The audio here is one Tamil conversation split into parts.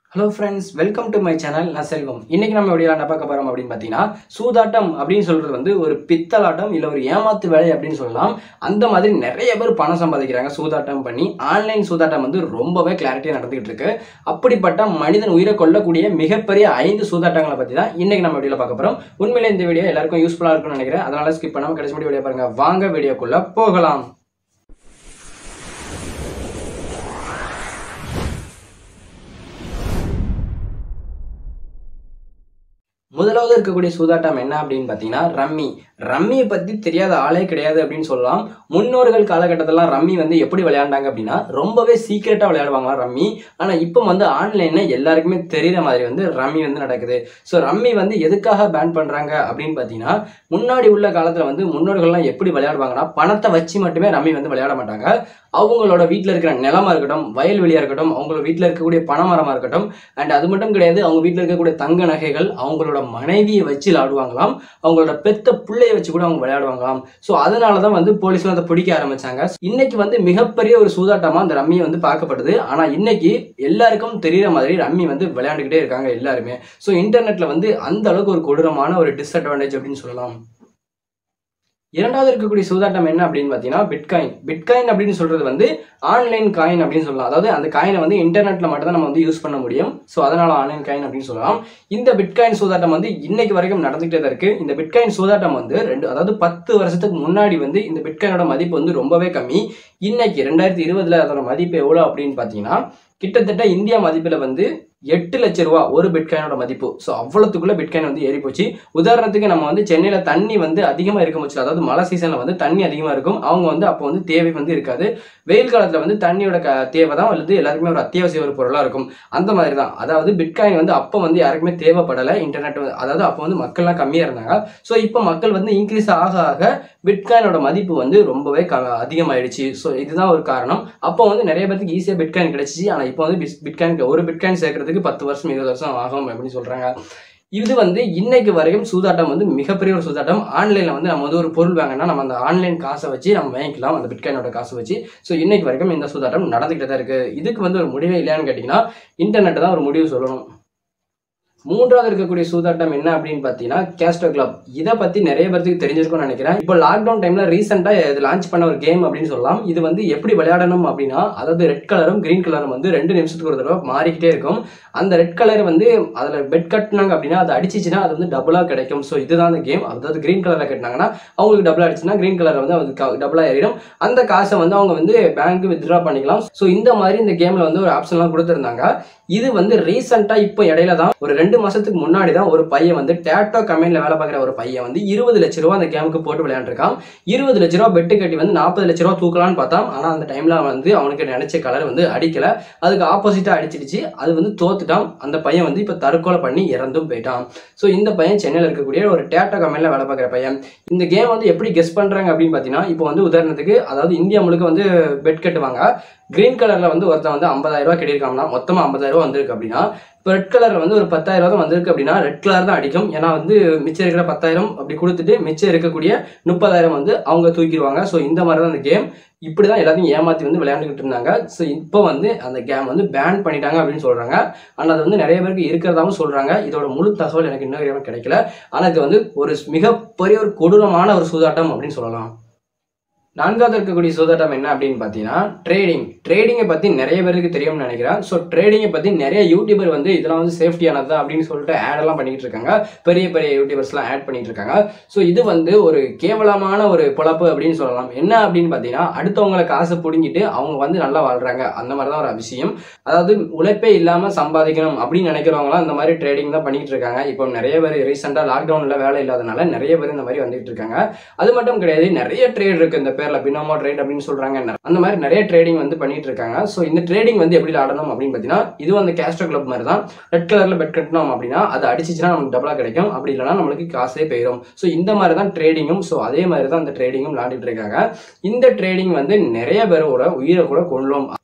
hello friends welcome to my channel நான் செல்வம் இன்னைக்கு நம்ம எப்படி என்ன பார்க்க போறோம் அப்படின்னு பார்த்தீங்கன்னா சூதாட்டம் அப்படின்னு சொல்றது வந்து ஒரு பித்தலாட்டம் இல்லை ஒரு ஏமாத்து வேலை அப்படின்னு சொல்லலாம் அந்த மாதிரி நிறைய பேர் பணம் சம்பாதிக்கிறாங்க சூதாட்டம் பண்ணி ஆன்லைன் சூதாட்டம் வந்து ரொம்பவே கிளாரிட்டியாக நடந்துகிட்டு இருக்கு அப்படிப்பட்ட மனிதன் உயிரை கொள்ளக்கூடிய மிகப்பெரிய ஐந்து சூதாட்டங்களை பற்றி தான் இன்னைக்கு நம்ம வீடியோவில் பார்க்க போறோம் உண்மையிலே இந்த வீடியோ எல்லாருக்கும் யூஸ்ஃபுல்லாக இருக்கும்னு நினைக்கிறேன் அதனால ஸ்கிப் பண்ணாமல் கடைசி முடிவு வீடியோ பாருங்க வாங்க வீடியோக்குள்ள போகலாம் முதலாவது இருக்கக்கூடிய சூதாட்டம் என்ன அப்படின்னு பார்த்தீங்கன்னா ரம்மி ரம்மியை பற்றி தெரியாத ஆளே கிடையாது அப்படின்னு சொல்லலாம் முன்னோர்கள் காலகட்டத்திலாம் ரம்மி வந்து எப்படி விளையாண்டாங்க அப்படின்னா ரொம்பவே சீக்கிரட்டாக விளையாடுவாங்க ரம்மி ஆனால் இப்போ வந்து ஆன்லைனில் எல்லாருக்குமே தெரிகிற மாதிரி வந்து ரம்மி வந்து நடக்குது ஸோ ரம்மி வந்து எதுக்காக பேன் பண்ணுறாங்க அப்படின்னு பார்த்தீங்கன்னா முன்னாடி உள்ள காலத்தில் வந்து முன்னோர்கள்லாம் எப்படி விளையாடுவாங்கன்னா பணத்தை வச்சு மட்டுமே ரம்மி வந்து விளையாட மாட்டாங்க அவங்களோட வீட்டில் இருக்கிற நிலமா இருக்கட்டும் வயல்வெளியாக இருக்கட்டும் அவங்களோட வீட்டில் இருக்கக்கூடிய பணமரமாக இருக்கட்டும் அண்ட் அது மட்டும் கிடையாது அவங்க வீட்டில் இருக்கக்கூடிய தங்க நகைகள் அவங்களோட மனைவியை வச்சு விளையாடுவாங்களாம் அவங்களோட பெத்த பிள்ளைய வச்சு கூட அவங்க விளையாடுவாங்களாம் ஸோ அதனால தான் வந்து போலீஸ்லாம் அதை பிடிக்க ஆரம்பிச்சாங்க இன்னைக்கு வந்து மிகப்பெரிய ஒரு சூதாட்டமாக அந்த ரம்மி வந்து பார்க்கப்படுது ஆனால் இன்னைக்கு எல்லாருக்கும் தெரியுற மாதிரி ரம்மி வந்து விளையாண்டுக்கிட்டே இருக்காங்க எல்லாருமே ஸோ இன்டர்நெட்ல வந்து அந்த அளவுக்கு ஒரு கொடூரமான ஒரு டிஸ்அட்வான்டேஜ் அப்படின்னு சொல்லலாம் இரண்டாவது இருக்கக்கூடிய சூதாட்டம் என்ன அப்படின்னு பார்த்தீங்கன்னா பிட்காயின் பிட்காயின் அப்படின்னு சொல்றது வந்து ஆன்லைன் காயின் அப்படின்னு சொல்லலாம் அதாவது அந்த காயினை வந்து இன்டர்நெட்ல மட்டும் தான் நம்ம வந்து யூஸ் பண்ண முடியும் ஸோ அதனால ஆன்லைன் காயின் அப்படின்னு சொல்லலாம் இந்த பிட்காயின் சூதாட்டம் வந்து இன்னைக்கு வரைக்கும் நடந்துகிட்டே தான் இருக்கு இந்த பிட்காயின் சூதாட்டம் வந்து ரெண்டு அதாவது பத்து வருஷத்துக்கு முன்னாடி வந்து இந்த பிட்காயினோட மதிப்பு வந்து ரொம்பவே கம்மி இன்னைக்கு ரெண்டாயிரத்தி இருபதுல அதோட மதிப்பு எவ்வளோ அப்படின்னு பார்த்தீங்கன்னா கிட்டத்தட்ட இந்தியா மதிப்பில் வந்து எட்டு லட்ச ரூபா ஒரு பிட்காயினோட மதிப்பு ஸோ அவ்வளோத்துக்குள்ள பிட்காயின் வந்து ஏறி போச்சு உதாரணத்துக்கு நம்ம வந்து சென்னையில் தண்ணி வந்து அதிகமாக இருக்க முச்சு அதாவது மழை சீசனில் வந்து தண்ணி அதிகமாக இருக்கும் அவங்க வந்து அப்போ வந்து தேவை வந்து இருக்காது வெயில் காலத்தில் வந்து தண்ணியோட க தேவை தான் வந்து எல்லாருக்குமே ஒரு அத்தியாவசிய ஒரு பொருளாக இருக்கும் அந்த மாதிரி தான் அதாவது பிட்காயின் வந்து அப்போ வந்து யாருக்குமே தேவைப்படலை இன்டர்நெட் அதாவது அப்போ வந்து மக்கள்லாம் கம்மியாக இருந்தாங்க ஸோ இப்போ மக்கள் வந்து இன்க்ரீஸ் ஆக ஆக பிட்காயினோட மதிப்பு வந்து ரொம்பவே க அதிகமாயிடுச்சு ஸோ இதுதான் ஒரு காரணம் அப்போ வந்து நிறைய பேருக்கு ஈஸியாக பிட்காயின் கிடைச்சிச்சு ஆனால் இப்போ வந்து பிட்காயின் ஒரு பிட்காயின் சேர்க்கறதுக்கு பத்து வருஷம் இருபது வருஷம் ஆகும் அப்படின்னு சொல்கிறாங்க இது வந்து இன்னைக்கு வரைக்கும் சூதாட்டம் வந்து மிகப்பெரிய ஒரு சூதாட்டம் ஆன்லைனில் வந்து நம்ம வந்து ஒரு பொருள் வாங்கினா நம்ம அந்த ஆன்லைன் காசை வச்சு நம்ம வாங்கிக்கலாம் அந்த பிட்காயினோட காசை வச்சு ஸோ இன்னைக்கு வரைக்கும் இந்த சூதாட்டம் நடந்துக்கிட்டு தான் இருக்குது இதுக்கு வந்து ஒரு முடிவே இல்லையான்னு கேட்டிங்கன்னா இன்டர்நெட் தான் ஒரு முடிவு சொல்லணும் மூன்றாவது இருக்கக்கூடிய சூதாட்டம் என்ன அப்படின்னு பார்த்தீங்கன்னா கேஸ்டோ கிளப் இதை பற்றி நிறைய பேருக்கு தெரிஞ்சிருக்கும்னு நினைக்கிறேன் இப்போ லாக்டவுன் டைமில் ரீசெண்டாக இது லான்ச் பண்ண ஒரு கேம் அப்படின்னு சொல்லலாம் இது வந்து எப்படி விளையாடணும் அப்படின்னா அதாவது ரெட் கலரும் கிரீன் கலரும் வந்து ரெண்டு நிமிஷத்துக்கு ஒரு தடவை மாறிக்கிட்டே இருக்கும் அந்த ரெட் கலர் வந்து அதில் பெட் கட்டினாங்க அப்படின்னா அது அடிச்சிச்சுன்னா அது வந்து டபுளாக கிடைக்கும் ஸோ இதுதான் அந்த கேம் அதாவது கிரீன் கலரில் கட்டினாங்கன்னா அவங்களுக்கு டபுளாக அடிச்சுன்னா கிரீன் கலர் வந்து அது டபுளாக ஏறிடும் அந்த காசை வந்து அவங்க வந்து பேங்க் வித்ட்ரா பண்ணிக்கலாம் ஸோ இந்த மாதிரி இந்த கேமில் வந்து ஒரு ஆப்ஷன்லாம் கொடுத்துருந்தாங்க இது வந்து ரீசெண்டாக இப்போ இடையில தான் ஒரு ரெண்டு மாசத்துக்கு முன்னாடி தான் ஒரு பையன் வந்து டேட்டோ கம்பெனியில் வேலை பார்க்குற ஒரு பையன் வந்து இருபது லட்ச ரூபா அந்த கேமுக்கு போட்டு விளையாண்டுருக்கான் இருபது லட்ச ரூபா பெட்டு கட்டி வந்து நாற்பது லட்ச ரூபா தூக்கலான்னு பார்த்தான் ஆனால் அந்த டைமில் வந்து அவனுக்கு நினைச்ச கலர் வந்து அடிக்கல அதுக்கு ஆப்போசிட்டாக அடிச்சிடுச்சு அது வந்து தோத்துட்டான் அந்த பையன் வந்து இப்போ தற்கொலை பண்ணி இறந்தும் போயிட்டான் ஸோ இந்த பையன் சென்னையில் இருக்கக்கூடிய ஒரு டேட்டோ கம்பெனியில் வேலை பார்க்குற பையன் இந்த கேம் வந்து எப்படி கெஸ் பண்ணுறாங்க அப்படின்னு பார்த்தீங்கன்னா இப்போ வந்து உதாரணத்துக்கு அதாவது இந்தியா முழுக்க வந்து பெட் கட்டுவாங்க கிரீன் கலரில் வந்து ஒருத்தன் வந்து ஐம்பதாயிரம் ரூபா கட்டியிருக்காங்கன்னா மொத்தமாக ஐம்பதாயிரம் ரூபா வந்திருக்கு அப்படின்னா இப்போ ரெட் கலரில் வந்து ஒரு பத்தாயிரம் ரூபா தான் வந்திருக்கு அப்படின்னா ரெட் கலர் தான் அடிக்கும் ஏன்னா வந்து மிச்சம் இருக்கிற பத்தாயிரம் அப்படி கொடுத்துட்டு மிச்சம் இருக்கக்கூடிய முப்பதாயிரம் வந்து அவங்க தூக்கிடுவாங்க ஸோ இந்த மாதிரி தான் அந்த கேம் இப்படி தான் எல்லாத்தையும் ஏமாற்றி வந்து விளையாண்டுக்கிட்டு இருந்தாங்க ஸோ இப்போ வந்து அந்த கேம் வந்து பேன் பண்ணிட்டாங்க அப்படின்னு சொல்கிறாங்க ஆனால் அது வந்து நிறைய பேருக்கு இருக்கிறதாவும் சொல்கிறாங்க இதோட முழு தகவல் எனக்கு இன்னும் வரைக்கும் கிடைக்கல ஆனால் இது வந்து ஒரு மிகப்பெரிய ஒரு கொடூரமான ஒரு சூதாட்டம் அப்படின்னு சொல்லலாம் நான்காவது இருக்கக்கூடிய சூதாட்டம் என்ன அப்படின்னு பார்த்தீங்கன்னா ட்ரேடிங் ட்ரேடிங்கை பற்றி நிறைய பேருக்கு தெரியும்னு நினைக்கிறேன் ஸோ ட்ரேடிங்கை பற்றி நிறைய யூடியூபர் வந்து இதெல்லாம் வந்து சேஃப்டியானது அப்படின்னு சொல்லிட்டு ஆடெல்லாம் பண்ணிட்டு இருக்காங்க பெரிய பெரிய யூடியூபர்ஸ்லாம் ஆட் பண்ணிட்டு இருக்காங்க ஸோ இது வந்து ஒரு கேவலமான ஒரு பொழப்பு அப்படின்னு சொல்லலாம் என்ன அப்படின்னு பார்த்தீங்கன்னா அடுத்தவங்களை காசை பிடுங்கிட்டு அவங்க வந்து நல்லா வாழ்றாங்க அந்த மாதிரி தான் ஒரு விஷயம் அதாவது உழைப்பே இல்லாமல் சம்பாதிக்கணும் அப்படின்னு நினைக்கிறவங்களாம் இந்த மாதிரி ட்ரேடிங் தான் பண்ணிட்டு இருக்காங்க இப்போ நிறைய பேர் ரீசெண்டாக லாக்டவுனில் வேலை இல்லாதனால நிறைய பேர் இந்த மாதிரி வந்துட்டு இருக்காங்க அது மட்டும் கிடையாது நிறைய ட்ரேட் இருக்கு இந்த பேர்ல பினோமோ ட்ரேட் அப்படின்னு சொல்றாங்க அந்த மாதிரி நிறைய ட்ரேடிங் வந்து பண்ணிட்டு இருக்காங்க ஸோ இந்த ட்ரேடிங் வந்து எப்படி ஆடணும் அப்படின்னு பார்த்தீங்கன்னா இதுவும் அந்த கேஸ்ட்ரோ கிளப் மாதிரி தான் ரெட் கலர்ல பெட் கட்டணும் அப்படின்னா அது அடிச்சிச்சுன்னா நமக்கு டபுளா கிடைக்கும் அப்படி இல்லைன்னா நம்மளுக்கு காசே போயிடும் ஸோ இந்த மாதிரி தான் ட்ரேடிங்கும் ஸோ அதே மாதிரி தான் அந்த ட்ரேடிங்கும் விளாண்டுட்டு இருக்காங்க இந்த ட்ரேடிங் வந்து நிறைய பேரோட உயிரை கூட கொள்ளும்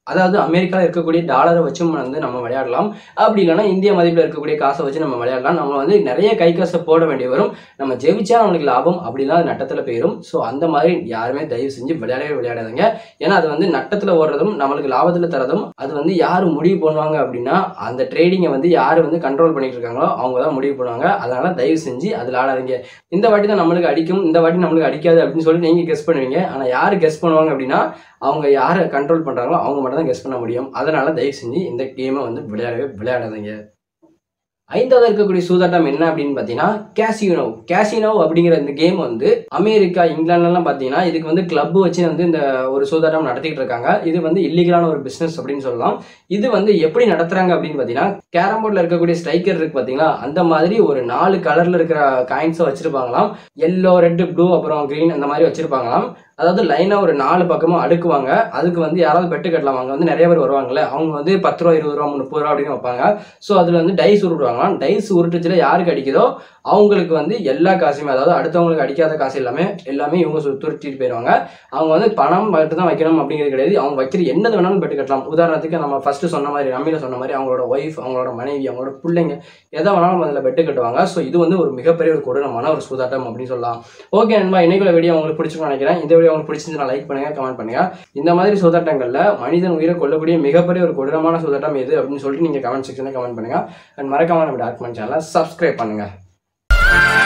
அதாவது அமெரிக்காவில் இருக்கக்கூடிய டாலரை வச்சு வந்து நம்ம விளையாடலாம் அப்படி இல்லைன்னா இந்திய மதிப்பில் இருக்கக்கூடிய காசை வச்சு நம்ம விளையாடலாம் நம்ம வந்து நிறைய கை காசை போட வேண்டி வரும் நம்ம ஜெயிச்சா நம்மளுக்கு லாபம் அப்படிலாம் அது நட்டத்தில் போயிடும் ஸோ அந்த மாதிரி யாருமே தயவு செஞ்சு விளையாடவே விளையாடாதீங்க ஏன்னா அது வந்து நட்டத்தில் ஓடுறதும் நம்மளுக்கு லாபத்தில் தரதும் அது வந்து யார் முடிவு பண்ணுவாங்க அப்படின்னா அந்த ட்ரேடிங்கை வந்து யார் வந்து கண்ட்ரோல் பண்ணிட்டு இருக்காங்களோ அவங்க தான் முடிவு பண்ணுவாங்க அதனால தயவு செஞ்சு அதில் ஆடாதீங்க இந்த வாட்டி தான் நம்மளுக்கு அடிக்கும் இந்த வாட்டி நம்மளுக்கு அடிக்காது அப்படின்னு சொல்லி நீங்கள் கெஸ் பண்ணுவீங்க ஆனால் யார் கெஸ் பண்ணுவாங்க அப்படின்னா அவங்க யாரை கண்ட்ரோல் பண்ணுறாங்களோ அவங்க மட்டும் தான் கெஸ் பண்ண முடியும் அதனால தயவு செஞ்சு இந்த கேமை வந்து விளையாடவே விளையாடாதீங்க ஐந்தாவது இருக்கக்கூடிய சூதாட்டம் என்ன அப்படின்னு பார்த்தீங்கன்னா கேசினோ கேசினோ அப்படிங்கிற இந்த கேம் வந்து அமெரிக்கா இங்கிலாந்துலாம் பார்த்தீங்கன்னா இதுக்கு வந்து கிளப் வச்சு வந்து இந்த ஒரு சூதாட்டம் நடத்திக்கிட்டு இருக்காங்க இது வந்து இல்லீகலான ஒரு பிஸ்னஸ் அப்படின்னு சொல்லலாம் இது வந்து எப்படி நடத்துறாங்க அப்படின்னு பார்த்தீங்கன்னா கேரம் போர்டில் இருக்கக்கூடிய ஸ்ட்ரைக்கர் இருக்கு பார்த்தீங்களா அந்த மாதிரி ஒரு நாலு கலர்ல இருக்கிற காயின்ஸை வச்சிருப்பாங்களாம் எல்லோ ரெட் ப்ளூ அப்புறம் கிரீன் அந்த மாதிரி வச்சிருப்பாங்களாம் அதாவது லைனாக ஒரு நாலு பக்கமும் அடுக்குவாங்க அதுக்கு வந்து யாராவது பெட்டு கட்டலாம் அங்கே வந்து நிறைய பேர் வருவாங்கல்ல அவங்க வந்து பத்து ரூபா இருபது ரூபா முப்பது ரூபா அப்படின்னு வைப்பாங்க ஸோ அதில் வந்து டைஸ் உருட்டுவாங்களாம் டைஸ் உருட்டுச்சுல யாருக்கு அடிக்குதோ அவங்களுக்கு வந்து எல்லா காசுமே அதாவது அடுத்தவங்களுக்கு அடிக்காத காசு எல்லாமே எல்லாமே இவங்க சு- துருத்திட்டு போயிடுவாங்க அவங்க வந்து பணம் மட்டும் தான் வைக்கணும் அப்படிங்கிறது கிடையாது அவங்க வைக்கிற என்னது வேணாலும் பெட்டு கட்டலாம் உதாரணத்துக்கு நம்ம ஃபர்ஸ்ட் சொன்ன மாதிரி ரம்மியில் சொன்ன மாதிரி அவங்களோட ஒய்ஃப் அவங்களோட மனைவி அவங்களோட பிள்ளைங்க எதை வேணாலும் அதில் பெட்டு கட்டுவாங்க ஸோ இது வந்து ஒரு மிகப்பெரிய ஒரு கொடூரமான ஒரு சூதாட்டம் அப்படின்னு சொல்லலாம் ஓகே நண்பா இன்னைக்குள்ள வீடியோ உங்களுக்கு பிடிச்சிருக்கும்னு நினைக்கிறேன் இந்த வீடியோ உங்களுக்கு பிடிச்சிருந்துச்சுன்னா லைக் பண்ணுங்க கமெண்ட் பண்ணுங்க இந்த மாதிரி சூதாட்டங்கள்ல மனிதன் உயிரை கொல்லக்கூடிய மிகப்பெரிய ஒரு கொடூரமான சூதாட்டம் எது அப்படின்னு சொல்லிட்டு நீங்க கமெண்ட் செக்ஷன்ல கமெண்ட் பண்ணுங்க அண்ட் மறக்காம நம்ம டாக்குமெண்ட் சேனலை சப்ஸ்கிரைப் பண்ணுங்க